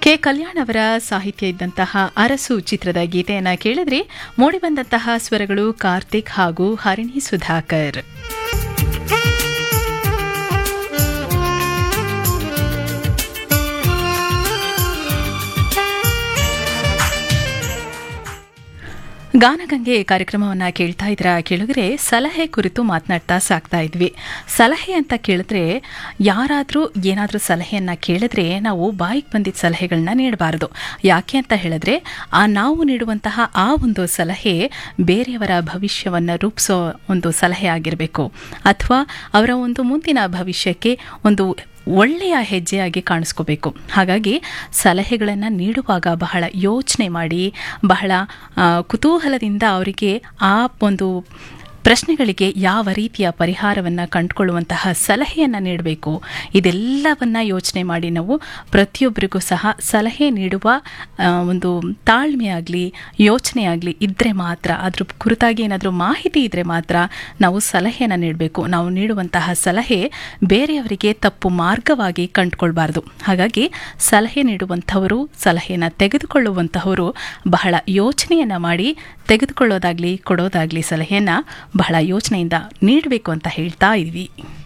K Kalyan ಅವರ ಸಾಹಿತ್ಯ ಇದ್ದಂತಹ ಅರಸು ಚಿತ್ರದ ಗೀತೆಯನ್ನ ಕೇಳಿದ್ರೆ ಮೂಡಿಬಂದಂತಹ ಸ್ವರಗಳು ಕಾರ್ತಿಕ್ ಹಾಗೂ ಹರಿಣಿ ಸುಧಾಕರ್ ಗಾನಗಂಗೆ ಕಾರ್ಯಕ್ರಮವನ್ನು ಕೇಳ್ತಾ ಇದ್ರ ಕೇಳಿದ್ರೆ ಸಲಹೆ ಕುರಿತು ಮಾತನಾಡ್ತಾ ಸಾಕ್ತಾ ಇದ್ವಿ ಸಲಹೆ ಅಂತ ಕೇಳಿದ್ರೆ ಯಾರಾದರೂ ಏನಾದರೂ ಸಲಹೆಯನ್ನು ಕೇಳಿದ್ರೆ ನಾವು ಬಾಯಿಗೆ ಬಂದಿದ್ದ ಸಲಹೆಗಳನ್ನ ನೀಡಬಾರದು ಯಾಕೆ ಅಂತ ಹೇಳಿದ್ರೆ ಆ ನಾವು ನೀಡುವಂತಹ ಆ ಒಂದು ಸಲಹೆ ಬೇರೆಯವರ ಭವಿಷ್ಯವನ್ನು ರೂಪಿಸೋ ಒಂದು ಸಲಹೆ ಆಗಿರಬೇಕು ಅಥವಾ ಅವರ ಒಂದು ಮುಂದಿನ ಭವಿಷ್ಯಕ್ಕೆ ಒಂದು ಒಳ್ಳೆಯ ಹೆಜ್ಜೆಯಾಗಿ ಕಾಣಿಸ್ಕೋಬೇಕು ಹಾಗಾಗಿ ಸಲಹೆಗಳನ್ನು ನೀಡುವಾಗ ಬಹಳ ಯೋಚನೆ ಮಾಡಿ ಬಹಳ ಕುತೂಹಲದಿಂದ ಅವರಿಗೆ ಆ ಒಂದು ಪ್ರಶ್ನೆಗಳಿಗೆ ಯಾವ ರೀತಿಯ ಪರಿಹಾರವನ್ನು ಕಂಡುಕೊಳ್ಳುವಂತಹ ಸಲಹೆಯನ್ನು ನೀಡಬೇಕು ಇದೆಲ್ಲವನ್ನ ಯೋಚನೆ ಮಾಡಿ ನಾವು ಪ್ರತಿಯೊಬ್ಬರಿಗೂ ಸಹ ಸಲಹೆ ನೀಡುವ ಒಂದು ತಾಳ್ಮೆ ಆಗಲಿ ಯೋಚನೆ ಆಗಲಿ ಇದ್ದರೆ ಮಾತ್ರ ಅದ್ರ ಕುರಿತಾಗಿ ಏನಾದರೂ ಮಾಹಿತಿ ಇದ್ದರೆ ಮಾತ್ರ ನಾವು ಸಲಹೆಯನ್ನು ನೀಡಬೇಕು ನಾವು ನೀಡುವಂತಹ ಸಲಹೆ ಬೇರೆಯವರಿಗೆ ತಪ್ಪು ಮಾರ್ಗವಾಗಿ ಕಂಡುಕೊಳ್ಬಾರ್ದು ಹಾಗಾಗಿ ಸಲಹೆ ನೀಡುವಂಥವರು ಸಲಹೆಯನ್ನು ತೆಗೆದುಕೊಳ್ಳುವಂತಹವರು ಬಹಳ ಯೋಚನೆಯನ್ನು ಮಾಡಿ ತೆಗೆದುಕೊಳ್ಳೋದಾಗ್ಲಿ ಕೊಡೋದಾಗ್ಲಿ ಸಲಹೆಯನ್ನು ಬಹಳ ಯೋಚನೆಯಿಂದ ನೀಡಬೇಕು ಅಂತ ಹೇಳ್ತಾ ಇದ್ವಿ